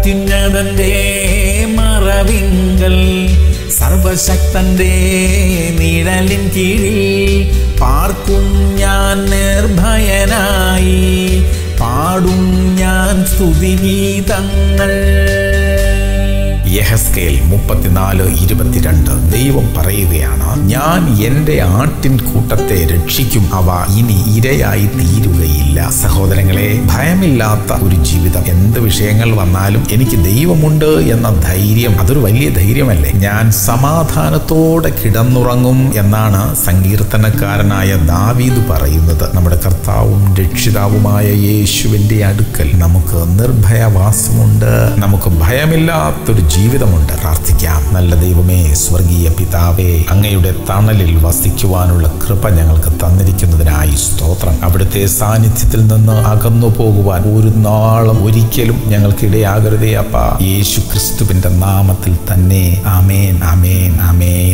അത്യുന്നതന്റെ മറവിങ്കൽ സർവശക്തന്റെ നിഴലിൻ കീഴിൽ പാർക്കും ഞാൻ നിർഭയനായി പാടും ഞാൻ സ്തുതിഗീതങ്ങൾ യഹസ്കേൽ മുപ്പത്തിനാല് ഇരുപത്തിരണ്ട് ദൈവം പറയുകയാണ് ഞാൻ എൻ്റെ ആട്ടിൻ കൂട്ടത്തെ രക്ഷിക്കും അവ ഇനി ഇരയായി തീരുകയില്ല സഹോദരങ്ങളെ ഭയമില്ലാത്ത ഒരു ജീവിതം എന്ത് വിഷയങ്ങൾ വന്നാലും എനിക്ക് ദൈവമുണ്ട് എന്ന ധൈര്യം അതൊരു വലിയ ധൈര്യമല്ലേ ഞാൻ സമാധാനത്തോടെ കിടന്നുറങ്ങും എന്നാണ് സങ്കീർത്തനക്കാരനായ ദാവീദ് പറയുന്നത് നമ്മുടെ കർത്താവും രക്ഷിതാവുമായ യേശുവിൻ്റെ അടുക്കൽ നമുക്ക് നിർഭയവാസമുണ്ട് നമുക്ക് ഭയമില്ലാത്തൊരു ജീവിതമുണ്ട് പ്രാർത്ഥിക്കാം നല്ല ദൈവമേ സ്വർഗീയ പിതാവേ അങ്ങയുടെ തണലിൽ വസിക്കുവാനുള്ള കൃപ ഞങ്ങൾക്ക് തന്നിരിക്കുന്നതിനായി സ്തോത്രം അവിടുത്തെ സാന്നിധ്യത്തിൽ നിന്ന് അകന്നു പോകുവാൻ ഒരു നാളും ഒരിക്കലും ഞങ്ങൾക്ക് ഇടയാകരുതേ അപ്പ യേശു ക്രിസ്തുവിന്റെ നാമത്തിൽ തന്നെ ആമേൻ ആമേൻ ആമേൻ